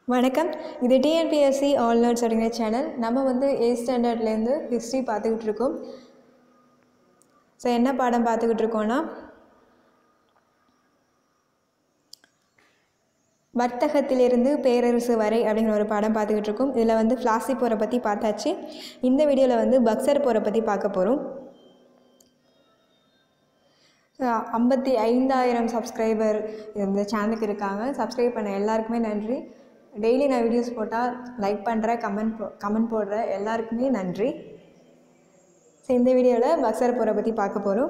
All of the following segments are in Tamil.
வணக்கம் இது டிஎன்பிஎஸ்சி ஆல் நோட்ஸ் அப்படிங்கிற சேனல் நம்ம வந்து எயிட் ஸ்டாண்டர்ட்லேருந்து ஹிஸ்ட்ரி பார்த்துக்கிட்டு இருக்கோம் ஸோ என்ன பாடம் பார்த்துக்கிட்டு இருக்கோன்னா வர்த்தகத்திலிருந்து பேரரசு வரை அப்படிங்கிற ஒரு பாடம் பார்த்துக்கிட்டு இருக்கோம் இதில் வந்து ஃப்ளாசி போரை பற்றி பார்த்தாச்சு இந்த வீடியோவில் வந்து பக்சர் போரை பற்றி பார்க்க போகிறோம் ஐம்பத்தி ஐந்தாயிரம் சப்ஸ்கிரைபர் இந்த சேனலுக்கு இருக்காங்க சப்ஸ்கிரைப் பண்ண எல்லாருக்குமே நன்றி டெய்லி நான் வீடியோஸ் போட்டால் லைக் பண்ணுற கமெண்ட் போ கமெண்ட் போடுற எல்லாருக்குமே நன்றி ஸோ இந்த வீடியோவில் பக்சர் போரை பற்றி பார்க்க போகிறோம்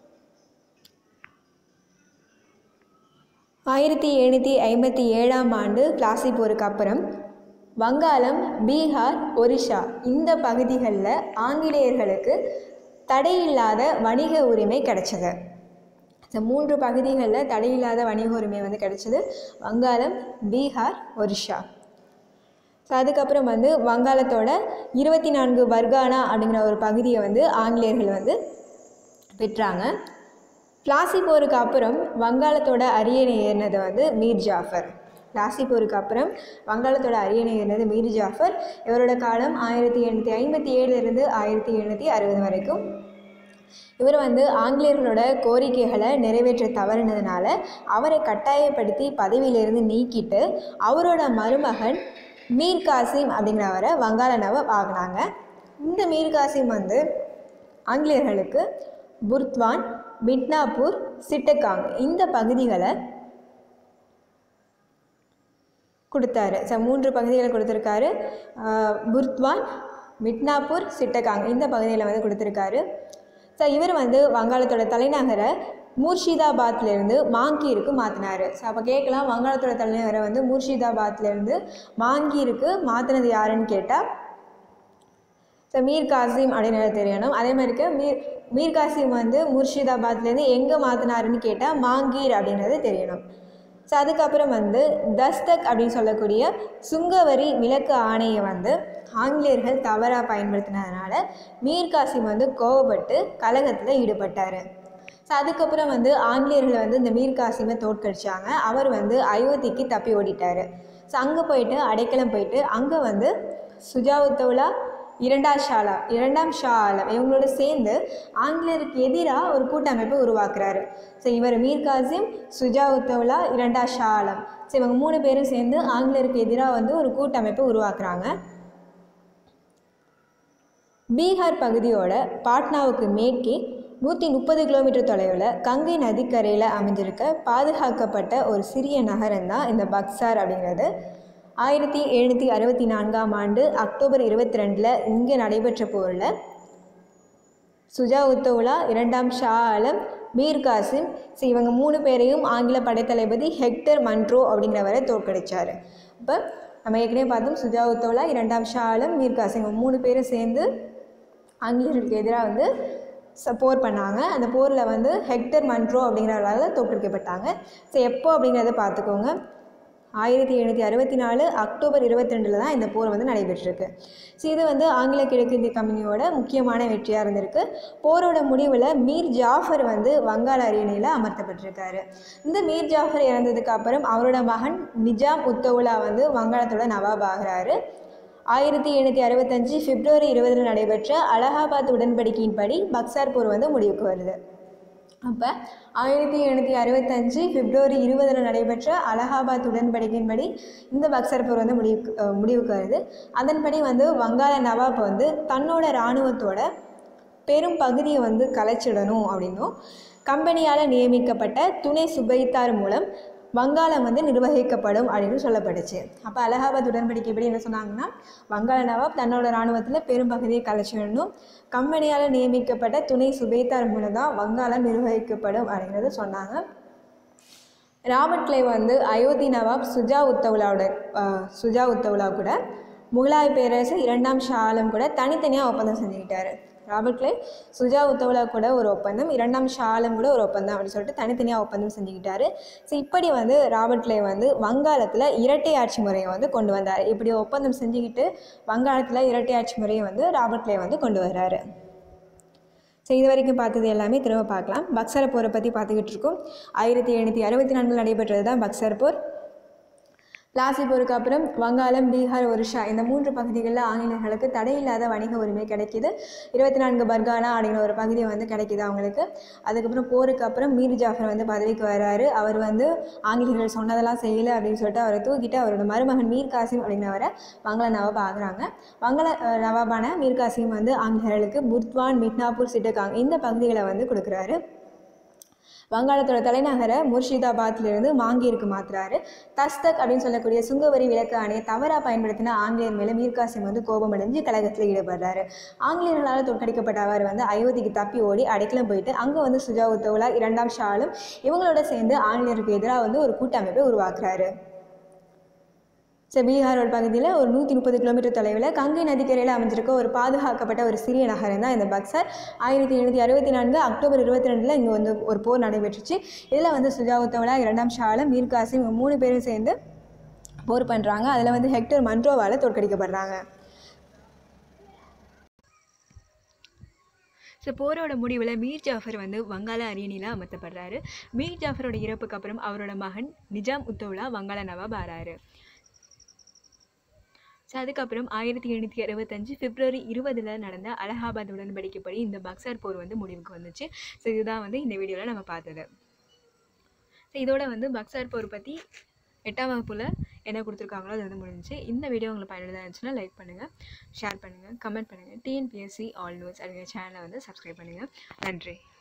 ஆயிரத்தி எழுநூற்றி ஐம்பத்தி ஏழாம் ஆண்டு பிளாசி போருக்கு அப்புறம் வங்காளம் பீகார் ஒரிஷா இந்த பகுதிகளில் ஆங்கிலேயர்களுக்கு தடையில்லாத வணிக உரிமை கிடைச்சது இந்த மூன்று பகுதிகளில் தடையில்லாத வணிக உரிமை வந்து கிடைச்சது வங்காளம் பீகார் ஒரிஷா ஸோ அதுக்கப்புறம் வந்து வங்காளத்தோட இருபத்தி நான்கு வர்கானா அப்படிங்கிற ஒரு பகுதியை வந்து ஆங்கிலேயர்கள் வந்து பெற்றாங்க பிளாசி போருக்கு அப்புறம் வங்காளத்தோட அரியணை ஏறினது வந்து மீர் ஜாஃபர் பிளாசி போருக்கு அப்புறம் வங்காளத்தோட அரியணை ஏறினது மீர் ஜாஃபர் இவரோட காலம் ஆயிரத்தி எண்ணூற்றி ஐம்பத்தி ஏழுலேருந்து ஆயிரத்தி எழுநூற்றி அறுபது வரைக்கும் இவர் வந்து ஆங்கிலேயர்களோட கோரிக்கைகளை நிறைவேற்ற தவறினதுனால அவரை கட்டாயப்படுத்தி பதவியிலிருந்து நீக்கிட்டு அவரோட மருமகன் மீர் காசிம் அப்படிங்கிறவரை வங்காள நவாப் ஆகினாங்க இந்த மீர் காசிம் வந்து ஆங்கிலேயர்களுக்கு புர்த்வான் மிட்னாப்பூர் சிட்டகாங் இந்த பகுதிகளை கொடுத்தாரு ஸோ மூன்று பகுதிகளை கொடுத்துருக்காரு புர்த்வான் மிட்னாப்பூர் சிட்டகாங் இந்த பகுதியில் வந்து கொடுத்துருக்காரு ஸோ இவர் வந்து வங்காளத்தோட தலைநகரை மூர்ஷிதாபாத்லேருந்து மாங்கீருக்கு மாற்றினார் ஸோ அப்போ கேட்கலாம் வங்காளத்தோட தலைநகரை வந்து மூர்ஷிதாபாத்லேருந்து மாங்கீருக்கு மாற்றினது யாருன்னு கேட்டால் ஸோ மீர் காசிம் அப்படின்னு தெரியணும் அதே மாதிரிக்கு மீர் மீர் காசிம் வந்து முர்ஷிதாபாத்லேருந்து எங்கே மாற்றினாருன்னு கேட்டால் மாங்கீர் அப்படின்றது தெரியணும் ஸோ அதுக்கப்புறம் வந்து தஸ்தக் அப்படின்னு சொல்லக்கூடிய சுங்கவரி விலக்கு ஆணையை வந்து ஆங்கிலேயர்கள் தவறாக பயன்படுத்தினதுனால மீர் காசிம் வந்து கோவப்பட்டு கலகத்தில் ஈடுபட்டார் ஸோ அதுக்கப்புறம் வந்து ஆங்கிலேயர்கள் வந்து இந்த மீர் காசிமை தோற்கடிச்சாங்க அவர் வந்து அயோத்திக்கு தப்பி ஓடிட்டார் ஸோ அங்கே போயிட்டு அடைக்கலம் போயிட்டு அங்கே வந்து சுஜாவுத்தௌலா இரண்டாம் ஷாலா இரண்டாம் ஷா ஆலம் இவங்களோட சேர்ந்து ஆங்கிலேயருக்கு எதிராக ஒரு கூட்டமைப்பை உருவாக்குறாரு ஸோ இவர் மீர் காசிம் சுஜா உத்தவ்லா இரண்டாம் ஷா ஆலம் ஸோ இவங்க மூணு பேரும் சேர்ந்து ஆங்கிலேயருக்கு எதிராக வந்து ஒரு கூட்டமைப்பை உருவாக்குறாங்க பீகார் பகுதியோட பாட்னாவுக்கு மேற்கே நூற்றி முப்பது கிலோமீட்டர் தொலைவில் கங்கை நதிக்கரையில் அமைஞ்சிருக்க பாதுகாக்கப்பட்ட ஒரு சிறிய நகரம் தான் இந்த பக்சார் அப்படிங்கிறது ஆயிரத்தி எழுநூற்றி அறுபத்தி நான்காம் ஆண்டு அக்டோபர் இருபத்தி ரெண்டில் இங்கே நடைபெற்ற போரில் சுஜா உத்தவுலா இரண்டாம் ஷா ஆலம் மீர் காசிம் ஸோ இவங்க மூணு பேரையும் ஆங்கில படைத்தளபதி ஹெக்டர் மன்ட்ரோ அப்படிங்கிறவரை தோற்கடிச்சார் இப்போ நம்ம ஏற்கனவே பார்த்தோம் சுஜா உத்தவுலா இரண்டாம் ஷா ஆலம் மீர் காசிம் இவங்க மூணு பேரும் சேர்ந்து ஆங்கிலேயர்களுக்கு எதிராக வந்து போர் பண்ணாங்க அந்த போரில் வந்து ஹெக்டர் மன்ட்ரோ அப்படிங்கிறவரால் தோற்கடிக்கப்பட்டாங்க ஸோ எப்போ அப்படிங்கிறத பார்த்துக்கோங்க ஆயிரத்தி எழுநூற்றி அறுபத்தி நாலு அக்டோபர் இருபத்தி ரெண்டில் தான் இந்த போர் வந்து நடைபெற்றிருக்கு ஸோ இது வந்து ஆங்கில கிழக்கிந்திய கம்பெனியோட முக்கியமான வெற்றியாக இருந்திருக்கு போரோட முடிவில் மீர் ஜாஃபர் வந்து வங்காள அரியணையில் அமர்த்தப்பட்டிருக்காரு இந்த மீர் ஜாஃபர் இறந்ததுக்கு அப்புறம் அவரோட மகன் நிஜாம் உத்தவுலா வந்து வங்காளத்தோட நவாப் ஆகிறாரு ஆயிரத்தி எழுநூற்றி அறுபத்தஞ்சு பிப்ரவரி இருபதில் நடைபெற்ற அலகாபாத் உடன்படிக்கையின்படி பக்சார் போர் வந்து முடிவுக்கு வருது அப்போ ஆயிரத்தி எழுநூற்றி அறுபத்தஞ்சு பிப்ரவரி இருபதில் நடைபெற்ற அலகாபாத் உடன்படிக்கையின்படி இந்த பக்சர் போர் வந்து முடிவுக்கு முடிவுக்கு வருது அதன்படி வந்து வங்காள நவாப் வந்து தன்னோட இராணுவத்தோட பெரும் பகுதியை வந்து கலைச்சிடணும் அப்படின்னும் கம்பெனியால் நியமிக்கப்பட்ட துணை சுபைத்தார் மூலம் வங்காளம் வந்து நிர்வகிக்கப்படும் அப்படின்னு சொல்லப்பட்டுச்சு அப்போ அலகாபாத் உடன்படிக்கை எப்படி என்ன சொன்னாங்கன்னா வங்காள நவாப் தன்னோட இராணுவத்தில் பெரும் பகுதியை கலைச்சிடணும் கம்பெனியால் நியமிக்கப்பட்ட துணை சுபேத்தார் மூலம் தான் வங்காளம் நிர்வகிக்கப்படும் அப்படிங்கிறத சொன்னாங்க ராபர்ட் கிளைவ் வந்து அயோத்தி நவாப் சுஜா உத்தவ்லாவோட சுஜா உத்தவ்லா கூட முகலாய பேரரசு இரண்டாம் ஷா ஆலம் கூட தனித்தனியாக ஒப்பந்தம் செஞ்சுக்கிட்டாரு ராபர்ட் கிளைவ் சுஜா உத்தவ்லா கூட ஒரு ஒப்பந்தம் இரண்டாம் ஷா ஆலம் கூட ஒரு ஒப்பந்தம் அப்படின்னு சொல்லிட்டு தனித்தனியாக ஒப்பந்தம் செஞ்சுக்கிட்டாரு ஸோ இப்படி வந்து ராபர்ட் கிளைவ் வந்து வங்காளத்தில் இரட்டை ஆட்சி முறையை வந்து கொண்டு வந்தார் இப்படி ஒப்பந்தம் செஞ்சுக்கிட்டு வங்காளத்தில் இரட்டை ஆட்சி முறையை வந்து ராபர்ட் கிளைவ் வந்து கொண்டு வர்றாரு ஸோ இது வரைக்கும் பார்த்தது எல்லாமே திரும்ப பார்க்கலாம் பக்சர் போரை பற்றி பார்த்துக்கிட்டு இருக்கோம் ஆயிரத்தி எழுநூற்றி அறுபத்தி நான்கில் நடைபெற்றது தான் பக்சர் போர் பிளாசி போருக்கு அப்புறம் வங்காளம் பீகார் ஒரிஷா இந்த மூன்று பகுதிகளில் ஆங்கிலேயர்களுக்கு தடையில்லாத வணிக உரிமை கிடைக்கிது இருபத்தி நான்கு பர்கானா அப்படிங்கிற ஒரு பகுதி வந்து கிடைக்கிது அவங்களுக்கு அதுக்கப்புறம் போருக்கு அப்புறம் மீர் ஜாஃபர் வந்து பதவிக்கு வர்றாரு அவர் வந்து ஆங்கிலேயர்கள் சொன்னதெல்லாம் செய்யலை அப்படின்னு சொல்லிட்டு அவரை தூக்கிட்டு அவரோட மருமகன் மீர் காசிம் அப்படிங்கிறவரை வங்காள நவாப் ஆகுறாங்க வங்காள அஹ், நவாபான மீர் காசிம் வந்து ஆங்கிலேயர்களுக்கு புர்த்வான் மிட்னாப்பூர் சிட்டகாங் இந்த பகுதிகளை வந்து கொடுக்குறாரு வங்காளத்தோட தலைநகரை முர்ஷிதாபாத்லேருந்து மாங்கீருக்கு மாத்துறாரு தஸ்தக் அப்படின்னு சொல்லக்கூடிய சுங்கவரி விலக்கு ஆணையை தவறாக பயன்படுத்தின ஆங்கிலேயர் மேலே மீர்காசிம் வந்து கோபமடைஞ்சு கழகத்தில் ஈடுபடுறாரு ஆங்கிலேயர்களால் தோற்கடிக்கப்பட்ட அவர் வந்து அயோத்திக்கு தப்பி ஓடி அடைக்கலம் போயிட்டு அங்கே வந்து சுஜா உத்தவுலா இரண்டாம் ஷாலும் இவங்களோட சேர்ந்து ஆங்கிலேயருக்கு எதிராக வந்து ஒரு கூட்டமைப்பை உருவாக்குறாரு ஸோ பீகாரோட பகுதியில் ஒரு நூற்றி முப்பது கிலோமீட்டர் தொலைவில் கங்கை நதிக்கரையில் அமைஞ்சிருக்க ஒரு பாதுகாக்கப்பட்ட ஒரு சிறிய நகரம் தான் இந்த பக்சர் ஆயிரத்தி எழுநூற்றி அறுபத்தி நான்கு அக்டோபர் இருபத்தி ரெண்டில் இங்கே வந்து ஒரு போர் நடைபெற்றுச்சு இதில் வந்து சுஜாவுத்தவலா இரண்டாம் ஷாலம் மீர் காசிம் இவங்க மூணு பேரும் சேர்ந்து போர் பண்ணுறாங்க அதில் வந்து ஹெக்டர் மன்ட்ரோவால் தோற்கடிக்கப்படுறாங்க ஸோ போரோட முடிவில் மீர் ஜாஃபர் வந்து வங்காள அரியணையில் அமர்த்தப்படுறாரு மீர் ஜாஃபரோட இறப்புக்கு அப்புறம் அவரோட மகன் நிஜாம் உத்தவுலா வங்காள நவாப் ஆறாரு ஸோ அதுக்கப்புறம் ஆயிரத்தி எழுநூற்றி அறுபத்தஞ்சு பிப்ரவரி இருபதில் நடந்த அலகாபாத் உடன்படிக்கைப்படி இந்த பக்சர் போர் வந்து முடிவுக்கு வந்துச்சு ஸோ இதுதான் வந்து இந்த வீடியோவில் நம்ம பார்த்தது ஸோ இதோட வந்து பக்சர் போர் பற்றி எட்டாம் வகுப்பில் என்ன கொடுத்துருக்காங்களோ அது வந்து முடிஞ்சுச்சு இந்த வீடியோ உங்களுக்கு பயனுள்ளதாக இருந்துச்சுன்னா லைக் பண்ணுங்கள் ஷேர் பண்ணுங்கள் கமெண்ட் பண்ணுங்கள் டிஎன்பிஎஸ்சி ஆல் நியூஸ் அப்படிங்கிற சேனலை வந்து சப்ஸ்கிரைப் பண்ணுங்கள் நன்றி